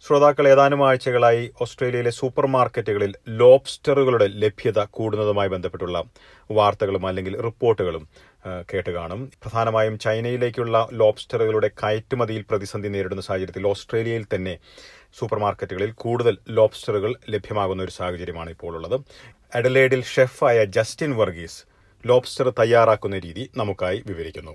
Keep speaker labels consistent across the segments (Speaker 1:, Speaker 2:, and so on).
Speaker 1: ശ്രോതാക്കൾ ഏതാനും ആഴ്ചകളായി ഓസ്ട്രേലിയയിലെ സൂപ്പർ മാർക്കറ്റുകളിൽ ലോബ്സ്റ്ററുകളുടെ ലഭ്യത കൂടുന്നതുമായി ബന്ധപ്പെട്ടുള്ള വാർത്തകളും അല്ലെങ്കിൽ റിപ്പോർട്ടുകളും ആ, കേട്ട് കാണും പ്രധാനമായും ചൈനയിലേക്കുള്ള ലോബ്സ്റ്ററുകളുടെ കയറ്റുമതിയിൽ പ്രതിസന്ധി നേരിടുന്ന സാഹചര്യത്തിൽ ഓസ്ട്രേലിയയിൽ തന്നെ സൂപ്പർ മാർക്കറ്റുകളിൽ കൂടുതൽ ലോബ്സ്റ്ററുകൾ ലഭ്യമാകുന്ന ഒരു സാഹചര്യമാണ് ഇപ്പോൾ ഉള്ളത് അഡലേഡിൽ ഷെഫായ ജസ്റ്റിൻ വർഗീസ് ലോബ്സ്റ്റർ തയ്യാറാക്കുന്ന രീതി നമുക്കായി വിവരിക്കുന്നു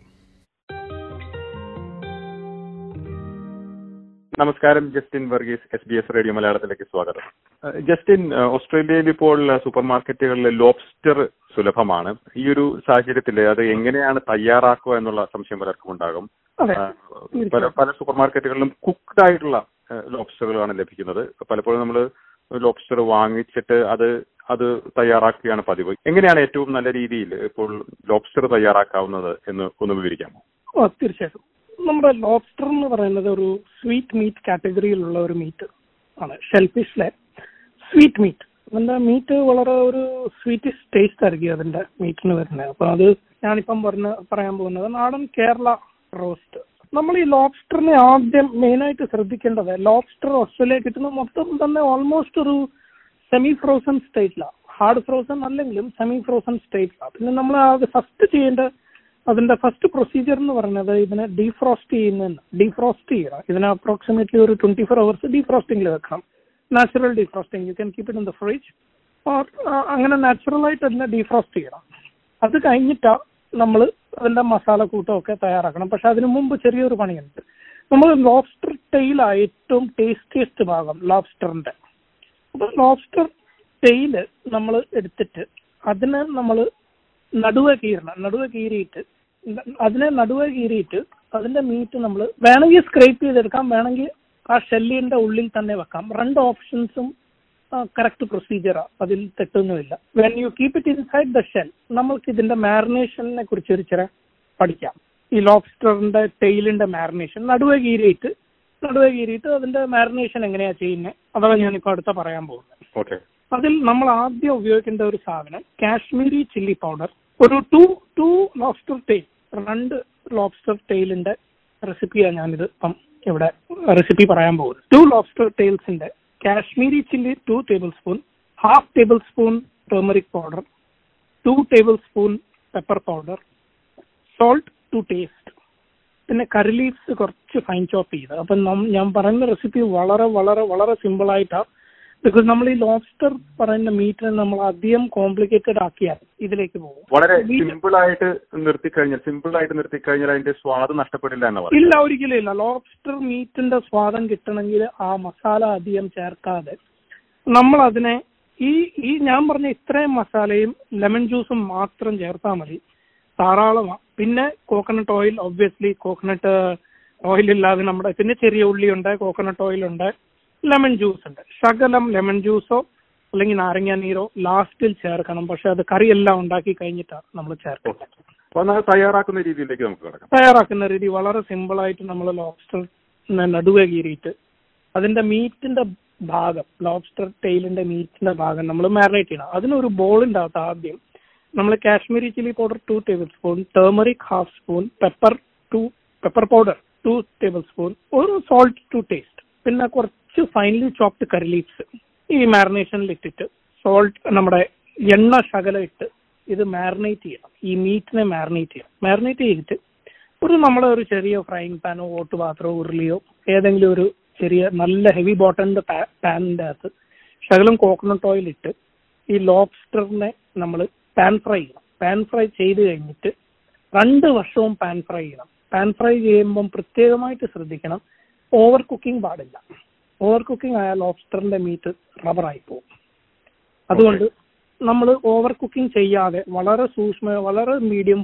Speaker 2: നമസ്കാരം Justin Varghese S B S radio മലയാളത്തിലേക്ക് സ്വാഗതം ഏഹ് ജസ്റ്റിൻ ഏഹ് ഓസ്ട്രേലിയയിൽ ഇപ്പോൾ സൂപ്പർ മാർക്കറ്റുകളിൽ ലോബ്സ്റ്റർ സുലഭമാണ് ഈ ഒരു സാഹചര്യത്തിൽ അത് എങ്ങനെയാണ് തയ്യാറാക്കുക എന്നുള്ള സംശയം പലർക്കും ഉണ്ടാകും
Speaker 3: അതെ
Speaker 2: ഏഹ് പല പല സൂപ്പർ മാർക്കറ്റുകളിലും കുക്ക്ഡ് ആയിട്ടുള്ള ലോബ്സ്റ്ററുകളാണ് ലഭിക്കുന്നത് പലപ്പോഴും നമ്മൾ ലോബ്സ്റ്റർ വാങ്ങിച്ചിട്ട് അത് അത് തയ്യാറാക്കുകയാണ് പതിവ് എങ്ങനെയാണ് ഏറ്റവും നല്ല രീതിയിൽ ഇപ്പോൾ ലോബ്സ്റ്റർ തയ്യാറാക്കാവുന്നത് എന്ന് ഒന്ന് വിവരിക്കാമോ
Speaker 3: ഓ തീർച്ചയായിട്ടും നമ്മുടെ ലോബ്സ്റ്റർ എന്ന് പറയുന്നത് ഒരു സ്വീറ്റ് മീറ്റ് കാറ്റഗറിയിലുള്ള ഒരു മീറ്റ് ആണ് ഷെൽഫിഷിലെ സ്വീറ്റ് മീറ്റ് അതിന്റെ മീറ്റ് വളരെ ഒരു സ്വീറ്റിഷ് ടേസ്റ്റ് ആയിരിക്കും അതിന്റെ മീറ്റിന് വരുന്നത് അപ്പൊ അത് ഞാനിപ്പം പറഞ്ഞ പറയാൻ പോകുന്നത് നാടൻ കേരള റോസ്റ്റ് നമ്മൾ ഈ ലോബ്സ്റ്ററിനെ ആദ്യം മെയിനായിട്ട് ശ്രദ്ധിക്കേണ്ടത് ലോബ്സ്റ്റർ ഓസ്ട്രേലിയ കിട്ടുന്ന മൊത്തം തന്നെ ഓൾമോസ്റ്റ് ഒരു സെമി ഫ്രോസൺ സ്റ്റേറ്റിലാണ് ഹാർഡ് ഫ്രോസൺ അല്ലെങ്കിലും സെമി ഫ്രോസൺ സ്റ്റേറ്റിലാണ് പിന്നെ നമ്മൾ അത് ഫസ്റ്റ് ചെയ്യേണ്ട അതിന്റെ ഫസ്റ്റ് പ്രൊസീജിയർ എന്ന് പറയുന്നത് ഇതിനെ ഡീഫ്രോസ്റ്റ് ചെയ്യുന്ന ഡീഫ്രോസ്റ്റ് ചെയ്യണം ഇതിനെ അപ്രോക്സിമേറ്റ്ലി ഒരു ട്വന്റി ഫോർ അവേഴ്സ് ഡീഫ്രോസ്റ്റിംഗിൽ വെക്കണം natural defrosting you can keep it in the fridge or അങ്ങനെ നാച്ചുറൽ ആയിട്ട് അതിനെ ഡീഫ്രോസ്റ്റ് ചെയ്യണം അത് കഴിഞ്ഞിട്ടാ നമ്മൾ അതിന്റെ മസാല കൂട്ടമൊക്കെ തയ്യാറാക്കണം പക്ഷെ അതിനു മുമ്പ് ചെറിയൊരു പണിയുണ്ട് നമ്മൾ ലോബ്സ്റ്റർ ടെയിലാണ് ഏറ്റവും ടേസ്റ്റിയസ്റ്റ് ഭാഗം ലോബ്സ്റ്ററിന്റെ അപ്പൊ ലോബ്സ്റ്റർ ടെയില് നമ്മൾ എടുത്തിട്ട് അതിനെ നമ്മൾ നടുവെ കീറണം നടുവെ കീറിയിട്ട് ന- അതിനെ നടുവെ കീറിയിട്ട് അതിന്റെ മീറ്റ് നമ്മൾ വേണമെങ്കിൽ സ്ക്രേപ്പ് ചെയ്തെടുക്കാം വേണമെങ്കിൽ ആ ഷെല്ലിന്റെ ഉള്ളിൽ തന്നെ വെക്കാം രണ്ട് ഓപ്ഷൻസും കറക്റ്റ് പ്രൊസീജിയറാണ് അതിൽ തെറ്റൊന്നുമില്ല when you keep it inside the shell നമ്മൾക്ക് ഇതിന്റെ മാരിനേഷനെ കുറിച്ച് ഒരു ചെറിയ പഠിക്കാം ഈ ലോബ്സ്റ്ററിന്റെ ടെയിലിന്റെ മാരിനേഷൻ നടുവെ കീറിയിട്ട് നടുവെ കീറിയിട്ട് അതിന്റെ മാരിനേഷൻ എങ്ങനെയാ ചെയ്യുന്നത് അതാണ് ഞാനിപ്പോ അടുത്ത പറയാൻ പോകുന്നത്
Speaker 2: ഓക്കെ
Speaker 3: അതിൽ നമ്മൾ ആദ്യം ഉപയോഗിക്കേണ്ട ഒരു സാധനം കാശ്മീരി ചില്ലി പൗഡർ ഒരു ടു ടു ലോബ്സ്റ്റർ ടെയിൽ രണ്ട് ലോബ്സ്റ്റർ ടെയിലിന്റെ റെസിപ്പിയാണ് ഞാനിത് ഇപ്പം ഇവിടെ റെസിപ്പി പറയാൻ പോകുന്നത് ടു ലോബ്സ്റ്റർ ടെയിൽസിന്റെ Kashmiri chilli two tablespoon half tablespoon turmeric powder two tablespoon pepper powder salt to taste പിന്നെ കറി ലീവ്സ് കുറച്ച് ഫൈൻ ചോപ്പ് ചെയ്ത് അപ്പം നം- ഞാൻ പറയുന്ന റെസിപ്പി വളരെ വളരെ വളരെ സിമ്പിൾ ആയിട്ടാണ് ബിക്കോസ് നമ്മൾ ഈ ലോബ്സ്റ്റർ പറയുന്ന മീറ്റിനെ നമ്മൾ അധികം കോംപ്ലിക്കേറ്റഡ് ആക്കിയാൽ ഇതിലേക്ക് പോകും
Speaker 2: വളരെ
Speaker 3: Meat-
Speaker 2: സിമ്പിൾ ആയിട്ട് നിർത്തിക്കഴിഞ്ഞാൽ സിമ്പിൾ ആയിട്ട് നിർത്തിക്കഴിഞ്ഞാൽ അതിന്റെ സ്വാദ് നഷ്ടപ്പെടില്ല എന്ന് പറയും
Speaker 3: ഇല്ല ഒരിക്കലും ഇല്ല ലോബ്സ്റ്റർ മീറ്റിന്റെ സ്വാദം കിട്ടണമെങ്കിൽ ആ മസാല അധികം ചേർക്കാതെ നമ്മൾ അതിനെ ഈ ഈ ഞാൻ പറഞ്ഞ ഇത്രയും മസാലയും ലെമൺ ജ്യൂസും മാത്രം ചേർത്താൽ മതി ധാരാളമാണ് പിന്നെ coconut oil obviously coconut oil ഇല്ലാതെ നമ്മുടെ പിന്നെ ചെറിയ ഉള്ളിയുണ്ട് കോക്കനട്ട് ഓയിൽ ഉണ്ട് ലെമൺ ജ്യൂസ് ഉണ്ട് ശകലം ലെമൺ ജ്യൂസോ അല്ലെങ്കിൽ നാരങ്ങ നീരോ ലാസ്റ്റിൽ ചേർക്കണം പക്ഷെ അത് കറിയെല്ലാം ഉണ്ടാക്കി കഴിഞ്ഞിട്ടാണ് നമ്മൾ ചേർക്കുന്നത്
Speaker 2: അപ്പൊ അത് തയ്യാറാക്കുന്ന രീതിയിലേക്ക് നമുക്ക് കിടക്കാം
Speaker 3: തയ്യാറാക്കുന്ന രീതി വളരെ സിമ്പിൾ ആയിട്ട് നമ്മൾ ലോബ്സ്റ്റർ നടുവെ കീറിയിട്ട് അതിന്റെ മീറ്റിന്റെ ഭാഗം ലോബ്സ്റ്റർ ടെയിലിന്റെ മീറ്റിന്റെ ഭാഗം നമ്മൾ മാരിനേറ്റ് ചെയ്യണം അതിനൊരു ബോളിന്റെ അകത്ത് ആദ്യം നമ്മൾ Kashmiri chilli powder two tablespoon turmeric half spoon pepper two pepper powder two tablespoon ഒരു സോൾട്ട് ടു ടേസ്റ്റ് പിന്നെ കുറച്ച് ഫൈനലി ചോപ്ഡ് കറി ലീവ്സ് ഈ മാരിനേഷനിൽ ഇട്ടിട്ട് സോൾട്ട് നമ്മുടെ എണ്ണ ശകലം ഇട്ട് ഇത് മാരിനേറ്റ് ചെയ്യണം ഈ മീറ്റിനെ മാരിനേറ്റ് ചെയ്യണം മാരിനേറ്റ് ചെയ്തിട്ട് ഒരു നമ്മുടെ ഒരു ചെറിയ ഫ്രൈങ് പാനോ ഓട്ട് പാത്രമോ ഉരുളിയോ ഏതെങ്കിലും ഒരു ചെറിയ നല്ല ഹെവി ബോട്ടന്റെ പാനിന്റെ അകത്ത് ശകലം കോക്കനട്ട് ഓയിൽ ഇട്ട് ഈ ലോബ്സ്റ്ററിനെ നമ്മൾ പാൻ ഫ്രൈ ചെയ്യണം പാൻ ഫ്രൈ ചെയ്ത് കഴിഞ്ഞിട്ട് രണ്ട് വർഷവും പാൻ ഫ്രൈ ചെയ്യണം പാൻ ഫ്രൈ ചെയ്യുമ്പം പ്രത്യേകമായിട്ട് ശ്രദ്ധിക്കണം ഓവർ കുക്കിംഗ് പാടില്ല ഓവർ കുക്കിംഗ് ആയാൽ ലോബ്സ്റ്ററിന്റെ മീറ്റ് റബ്ബറായി പോകും അതുകൊണ്ട് നമ്മൾ ഓവർ കുക്കിംഗ് ചെയ്യാതെ വളരെ സൂക്ഷ്മ വളരെ മീഡിയം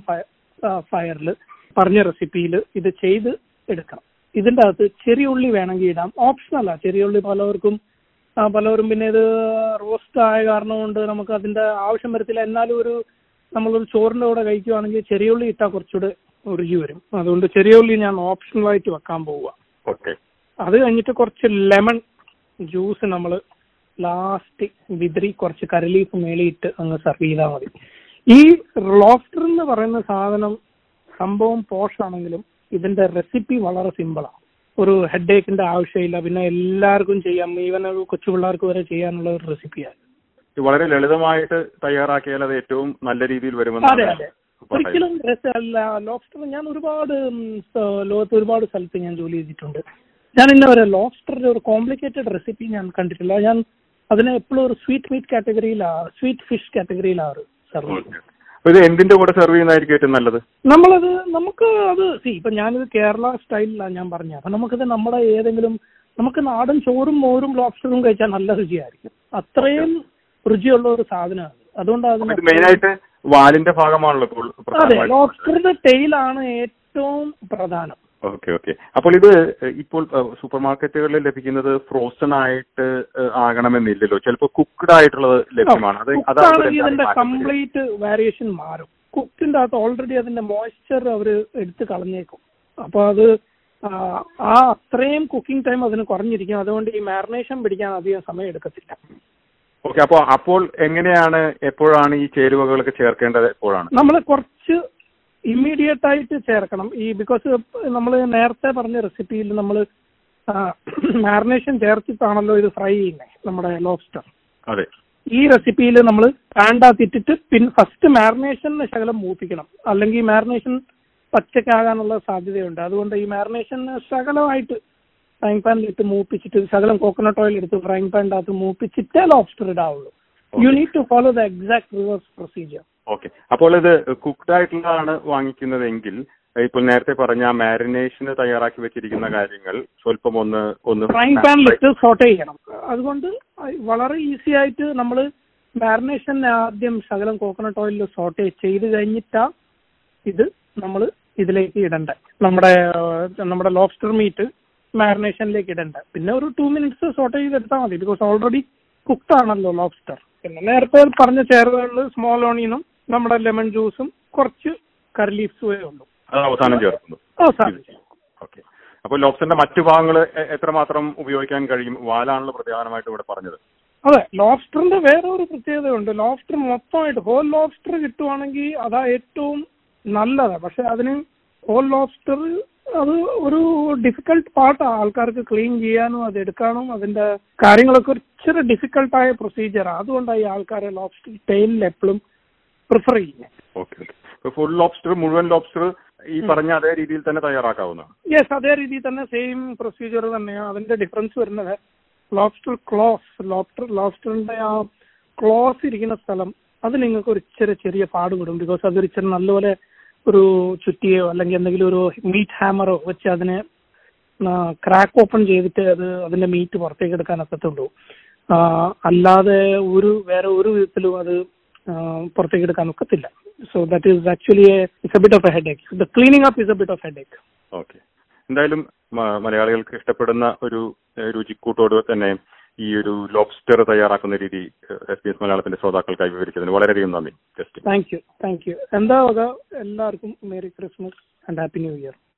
Speaker 3: ഫയറിൽ പറഞ്ഞ റെസിപ്പിയിൽ ഇത് ചെയ്ത് എടുക്കണം ഇതിന്റെ അകത്ത് ചെറിയ ഉള്ളി വേണമെങ്കിൽ ഇടാം ഓപ്ഷനല്ല ചെറിയ ഉള്ളി പലവർക്കും ആ, പലവരും പിന്നെ ഇത് റോസ്റ്റ് ആയ കാരണം കൊണ്ട് നമുക്ക് അതിന്റെ ആവശ്യം വരത്തില്ല എന്നാലും ഒരു നമ്മളൊരു ചോറിന്റെ കൂടെ കഴിക്കുവാണെങ്കിൽ ചെറിയ ഉള്ളി ഇട്ടാൽ കുറച്ചുകൂടെ രുചി വരും അതുകൊണ്ട് ചെറിയ ഉള്ളി ഞാൻ ഓപ്ഷണലായിട്ട് വെക്കാൻ പോവുക
Speaker 2: ഓക്കെ
Speaker 3: അത് കഴിഞ്ഞിട്ട് കുറച്ച് ലെമൺ ജ്യൂസ് നമ്മൾ ലാസ്റ്റ് വിതറി കുറച്ച് കരലീഫ് മേളിയിട്ട് അങ്ങ് സെർവ് ചെയ്താൽ മതി ഈ ലോബ്സ്റ്റർ എന്ന് പറയുന്ന സാധനം സംഭവം പോഷാണെങ്കിലും ഇതിന്റെ റെസിപ്പി വളരെ സിമ്പിളാണ് ഒരു ഹെഡ് ഏക്കിന്റെ ആവശ്യമില്ല പിന്നെ എല്ലാവർക്കും ചെയ്യാം ഈവൻ ഒരു കൊച്ചു പിള്ളേർക്ക് വരെ ചെയ്യാനുള്ള ഒരു റെസിപ്പിയാണ്
Speaker 2: ഇത് വളരെ ലളിതമായിട്ട് തയ്യാറാക്കിയാൽ അത് ഏറ്റവും നല്ല രീതിയിൽ
Speaker 3: അതെ
Speaker 2: വരുമെന്നാണ്
Speaker 3: അതെ ഒരിക്കലും രസമല്ല ലോബ്സ്റ്റർ ഞാൻ ഒരുപാട് ഉം, സ- ലോകത്ത് ഒരുപാട് സ്ഥലത്ത് ഞാൻ ജോലി ചെയ്തിട്ടുണ്ട് ഞാൻ ഇന്ന വരെ ലോബ്സ്റ്ററിന്റെ ഒരു കോംപ്ലിക്കേറ്റഡ് റെസിപ്പി ഞാൻ കണ്ടിട്ടില്ല ഞാൻ അതിനെ എപ്പോഴും ഒരു സ്വീറ്റ് മീറ്റ് കാറ്റഗറിയിലാണ് സ്വീറ്റ് ഫിഷ് കാറ്റഗറിയിലാണ് സർവ് ചെയ്യുന്നത്
Speaker 2: അപ്പൊ ഇത് എന്തിന്റെ കൂടെ സെർവ് ചെയ്യുന്നതായിരിക്കും ഏറ്റവും നല്ലത്
Speaker 3: നമ്മളത് നമുക്ക് അത് സി ഇപ്പൊ ഞാനിത് കേരള സ്റ്റൈലിലാണ് ഞാൻ പറഞ്ഞത് അപ്പൊ നമുക്കിത് നമ്മുടെ ഏതെങ്കിലും നമുക്ക് നാടൻ ചോറും മോരും ലോബ്സ്റ്ററും കഴിച്ചാൽ നല്ല രുചിയായിരിക്കും അത്രയും രുചിയുള്ള ഒരു സാധനമാണ് അതുകൊണ്ടാണ്
Speaker 2: അപ്പൊ ഇത്
Speaker 3: അതിന്
Speaker 2: മെയിൻ ആയിട്ട് വാലിന്റെ ഭാഗമാണല്ലോ ഇപ്പോൾ
Speaker 3: അതെ
Speaker 2: പ്രധാനമായിട്ടും
Speaker 3: ലോബ്സ്റ്ററിന്റെ ടെയിലാണ് ഏറ്റവും പ്രധാനം
Speaker 2: ഓക്കെ ഓക്കെ അപ്പോൾ ഇത് ഇപ്പോൾ സൂപ്പർ മാർക്കറ്റുകളിൽ ലഭിക്കുന്നത് ഫ്രോസൺ ആയിട്ട് ഏഹ്, ആകണമെന്നില്ലല്ലോ ചിലപ്പോൾ കുക്ക്ഡ് ആയിട്ടുള്ളത് ലഭ്യമാണ് അത്
Speaker 3: Cooked
Speaker 2: അതാണ്
Speaker 3: ആണെങ്കിൽ
Speaker 2: ഇതിന്റെ
Speaker 3: ഇതിന്റെ
Speaker 2: മാറ്റം വരിക.
Speaker 3: കംപ്ലീറ്റ് വേരിയേഷൻ മാറും കുക്കിന്റെ അകത്ത് ഓൾറെഡി അതിന്റെ മോയ്സ്ചർ അവർ എടുത്ത് കളഞ്ഞേക്കും അപ്പൊ അത് ആ, ആ അത്രയും കുക്കിംഗ് ടൈം അതിന് കുറഞ്ഞിരിക്കും അതുകൊണ്ട് ഈ മാരിനേഷൻ പിടിക്കാൻ അധികം സമയം എടുക്കത്തില്ല
Speaker 2: ഓക്കെ അപ്പോൾ അപ്പോൾ എങ്ങനെയാണ് എപ്പോഴാണ് ഈ ചേരുവകളൊക്കെ ചേർക്കേണ്ടത് എപ്പോഴാണ്
Speaker 3: നമ്മൾ കുറച്ച് ഇമ്മീഡിയറ്റ് ആയിട്ട് ചേർക്കണം ഈ ബിക്കോസ് നമ്മൾ നേരത്തെ പറഞ്ഞ റെസിപ്പിയിൽ നമ്മൾ മാരിനേഷൻ ചേർത്തിട്ടാണല്ലോ ഇത് ഫ്രൈ ചെയ്യുന്നത് നമ്മുടെ ലോബ്സ്റ്റർ
Speaker 2: അതെ
Speaker 3: ഈ റെസിപ്പിയിൽ നമ്മൾ പാൻഡാത്തിട്ടിട്ട് പിന്നെ ഫസ്റ്റ് മാരിനേഷന് ശകലം മൂപ്പിക്കണം അല്ലെങ്കിൽ മാരിനേഷൻ പച്ചക്കാകാനുള്ള സാധ്യതയുണ്ട് അതുകൊണ്ട് ഈ മാരിനേഷൻ ശകലമായിട്ട് ഫ്രൈങ് പാനിൽ ഇട്ട് മൂപ്പിച്ചിട്ട് ശകലം കോക്കനട്ട് ഓയിൽ എടുത്ത് ഫ്രൈങ് പാനിൻ്റെ അകത്ത് മൂപ്പിച്ചിട്ടേ ലോബ്സ്റ്റർ ഇടാവുള്ളൂ you need to follow the exact reverse procedure
Speaker 2: okay അപ്പോൾ ഇത് കുക്ക്ഡ് ആയിട്ടുള്ളതാണ് വാങ്ങിക്കുന്നതെങ്കിൽ ഇപ്പോൾ നേരത്തെ പറഞ്ഞ മാരിനേഷന് തയ്യാറാക്കി വെച്ചിരിക്കുന്ന കാര്യങ്ങൾ സ്വല്പം ഒന്ന് ഒന്ന്
Speaker 3: ഫ്രൈങ് പാനിലിട്ട് സോട്ട് ചെയ്യണം അതുകൊണ്ട് വളരെ ഈസി ആയിട്ട് നമ്മൾ മാരിനേഷൻ ആദ്യം ശകലം കോക്കനട്ട് ഓയിലിൽ സോട്ട് ചെയ്ത് കഴിഞ്ഞിട്ടാ ഇത് നമ്മൾ ഇതിലേക്ക് ഇടണ്ട നമ്മുടെ ആ, നമ്മുടെ ലോബ്സ്റ്റർ മീറ്റ് മാരിനേഷനിലേക്ക് ഇടണ്ട പിന്നെ ഒരു ടു മിനിറ്റ്സ് സോട്ട് ചെയ്തെടുത്താൽ മതി ബിക്കോസ് ഓൾറെഡി കുക്ക്ഡ് ആണല്ലോ ലോബ്സ്റ്റർ പിന്നെ നേരത്തെ പറഞ്ഞ ചേരുവകളിൽ സ്മോൾ ഓണിയനും നമ്മുടെ ലെമൺ ജ്യൂസും കുറച്ച് കറി ലീഫ്സുമേ ഉള്ളൂ
Speaker 2: അത് അവസാനം ചേർക്കുന്നു
Speaker 3: അവസാനം
Speaker 2: ഓക്കെ അപ്പോൾ ലോബ്സ്റ്ററിന്റെ മറ്റു ഭാഗങ്ങൾ എത്രമാത്രം ഉപയോഗിക്കാൻ കഴിയും വാലാണല്ലോ പ്രധാനമായിട്ട് ഇവിടെ പറഞ്ഞത്
Speaker 3: അതെ ലോബ്സ്റ്ററിന്റെ വേറെ ഒരു പ്രത്യേകതയുണ്ട് ലോബ്സ്റ്റർ മൊത്തമായിട്ട് ഹോൾ ലോബ്സ്റ്റർ കിട്ടുവാണെങ്കിൽ അതാ ഏറ്റവും നല്ലത് പക്ഷെ അതിന് ഹോൾ ലോബ്സ്റ്റർ അത് ഒരു ഡിഫിക്കൽട്ട് പാർട്ടാണ് ആൾക്കാർക്ക് ക്ലീൻ ചെയ്യാനും അത് എടുക്കാനും അതിന്റെ കാര്യങ്ങളൊക്കെ ഒരു ഇച്ചിരി ഡിഫിക്കൽട്ടായ പ്രൊസീജിയറാണ് അതുകൊണ്ടാണ് ഈ ആൾക്കാരെ ലോബ്സ്റ്റർ ടെയിലിൽ എപ്പോഴും പ്രിഫർ ചെയ്യുന്നത്
Speaker 2: ഓക്കെ ഓക്കെ ഫുൾ ലോബ്സ്റ്റർ മുഴുവൻ ലോബ്സ്റ്റർ ഈ പറഞ്ഞ അതേ രീതിയിൽ തന്നെ തയ്യാറാക്കാവുന്നതാണ്
Speaker 3: യെസ് അതേ രീതിയിൽ തന്നെ സെയിം പ്രൊസീജിയർ തന്നെയാണ് അതിന്റെ ഡിഫറൻസ് വരുന്നത് ലോബ്സ്റ്റർ ക്ലോസ് ലോബ്സ്റ്റർ ലോബ്സ്റ്ററിന്റെ ആ ക്ലോസ് ഇരിക്കുന്ന സ്ഥലം അത് നിങ്ങൾക്ക് ഒരു ഇച്ചിരി ചെറിയ പാട് വിടും ബിക്കോസ് അതൊരു ഇച്ചിരി നല്ലപോലെ ഒരു ചുറ്റിയോ അല്ലെങ്കിൽ എന്തെങ്കിലും ഒരു മീറ്റ് ഹാമറോ വെച്ച് അതിനെ ക്രാക്ക് ഓപ്പൺ ചെയ്തിട്ട് അത് അതിന്റെ മീറ്റ് പുറത്തേക്ക് എടുക്കാൻ ഒക്കത്തുള്ളൂ ആ, അല്ലാതെ ഒരു വേറെ ഒരു വിധത്തിലും അത് ആ, പുറത്തേക്ക് എടുക്കാൻ ഒക്കത്തില്ല so that is actually it's a bit of a headache the cleaning up is a bit of headache
Speaker 2: okay എന്തായാലും മ- മലയാളികൾക്ക് ഇഷ്ടപ്പെടുന്ന ഒരു ഏഹ്, രുചിക്കൂട്ടോട് തന്നെ ഈ ഒരു ലോബ്സ്റ്റർ തയ്യാറാക്കുന്ന രീതി എസ് ബി എസ് മലയാളത്തിന്റെ ശ്രോതാക്കൾക്കായി വിവരിച്ചതിന് വളരെയധികം നന്ദി just
Speaker 3: thank you thank you എന്താ വക എല്ലാവർക്കും merry Christmas and happy new year